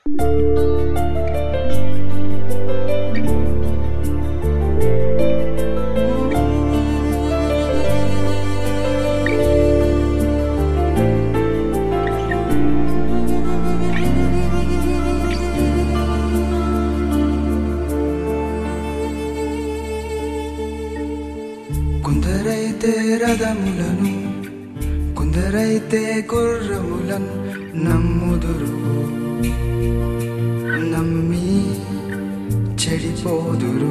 కొందరైతే రథములను కొందరైతే గుర్రములను నమ్ముదురు నమ్మి చెడిపోదురు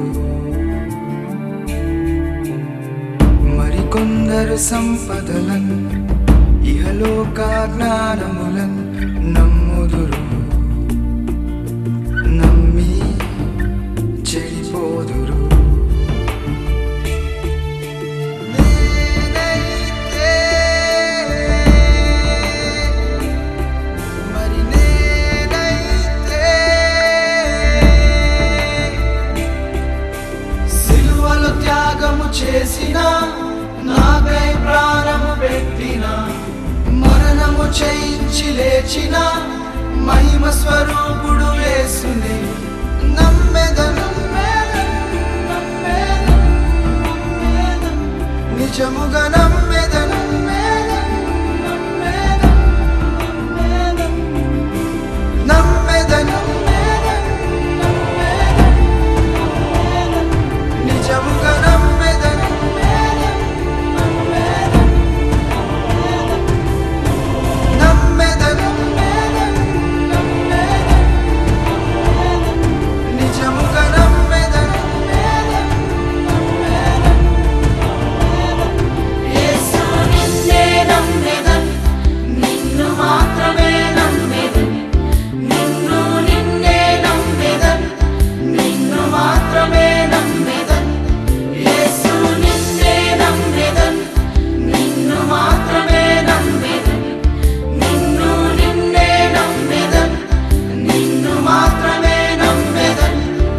మరికొందరు సంపదలను ఇహలోక జ్ఞానములను నమ్ముదురు నమ్మి చెడిపోదురు నేనైతే మరి నేనైతే సిలువలు త్యాగము చేసిన నాకై ప్రాణము పెట్టిన మరణము చేయించి లేచిన మహిమ స్వరూపుడు యేసుని నమ్మెదను నిజముగా నమ్మెదను నమ్మెదను నిజముగా నమ్మెదను నమ్మెదను నిజముగా నమ్మెదను యేసు నిన్నే నమ్మెదన్ నిన్ను మాత్రమే నమ్మెదన్ నిన్ను నిన్నే నమ్మెదన్ నిన్ను మాత్రమే నమ్మెదన్ యేసు నిన్నే నమ్మెదన్ నిన్ను మాత్రమే నమ్మెదన్ నిన్ను నిన్నే నమ్మెదన్ నిన్ను మాత్రమే నమ్మెదన్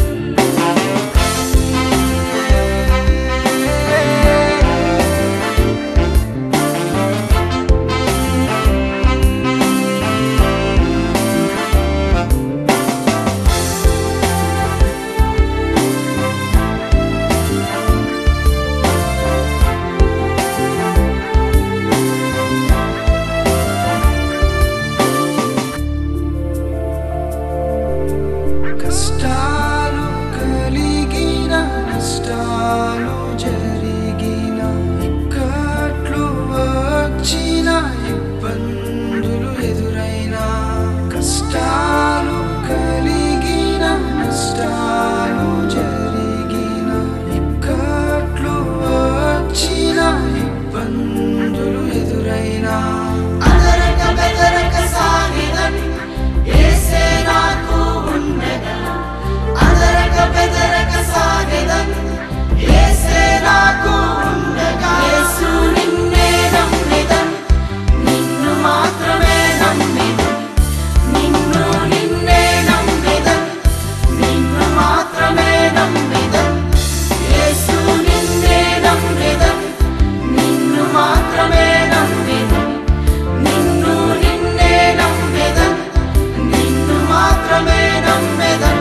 కష్టాలు కలిగిన నష్టాలు జరిగిన ఇక్కట్లు వచ్చిన ఇబ్బందులు ఎదురైన కష్టాలు కలిగిన నష్టాలు జరిగిన ఇక్కట్లు వచ్చిన ఇబ్బందులు ఎదురైన అదరక బెదరక సాగిదన్ యేసే నాకు ఉండగా అదరక బెదరక సాగిదన్ యేసే నాకు ఉండగా యేసు నిన్నే నమ్మిదన్ నిన్ను మాత్రమే నమ్మిదన్ నిన్ను నిన్నే నమ్మిదన్ నిన్ను మాత్రమే నమ్మిదన్ యేసు నిన్నే నమ్మిదన్ నిన్ను మాత్రమే నమ్మిదన్ నిన్ను నిన్నే నమ్మెదన్ నిన్ను మాత్రమే నమ్మెదన్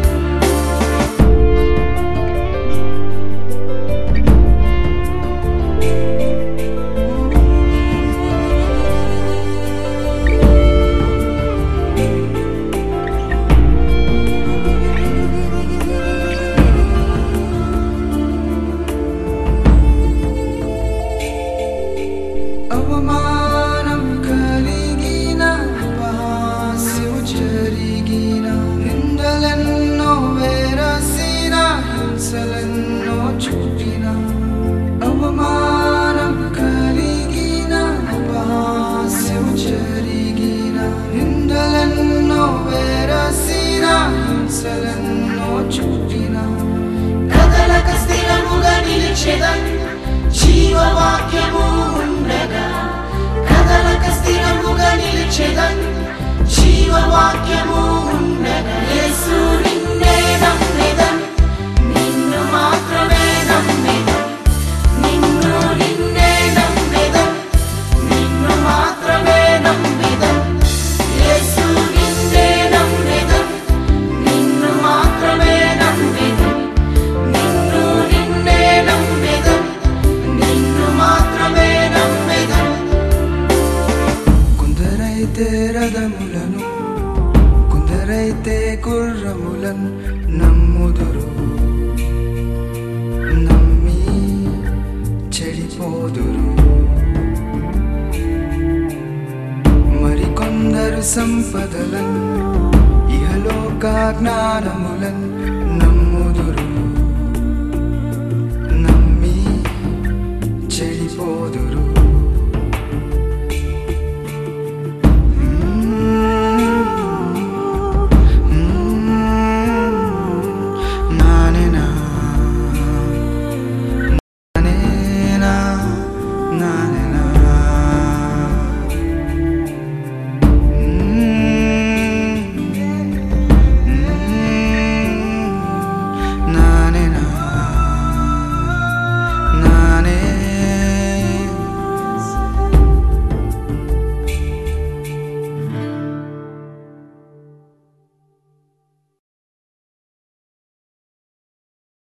అవమానం కలిగిన అపహాస్యము జరిగిన నిందలెన్నో వేరసిన హింసలెన్నో చుట్టిన అవమానం కలిగిన అపహాస్యము జరిగిన నిందలెన్నో వేరసిన హింసలెన్నో చుట్టిన కదలక స్థిరముగా నిలిచెదన్ జీవవాక్యము ఉండగా కదలక స్థిరముగా నిలిచెదన్ జీవవాక్యము ఉండగా యేసు నిన్నే నమ్మెదన్ నిన్ను మాత్రమే నమ్మెదన్ నిన్ను నిన్నే నమ్మెదన్ నిన్ను మాత్రమే నమ్మెదన్ యేసు నిన్నే నమ్మెదన్ జలములను కొందరైతే గుర్రములన్ నమ్ముదురు నమ్మి చెడిపోదురు మరికొందరు సంపదలన్ ఇహలోక జ్ఞానములన్ నమ్ముదురు నమ్మి చెడిపోదురు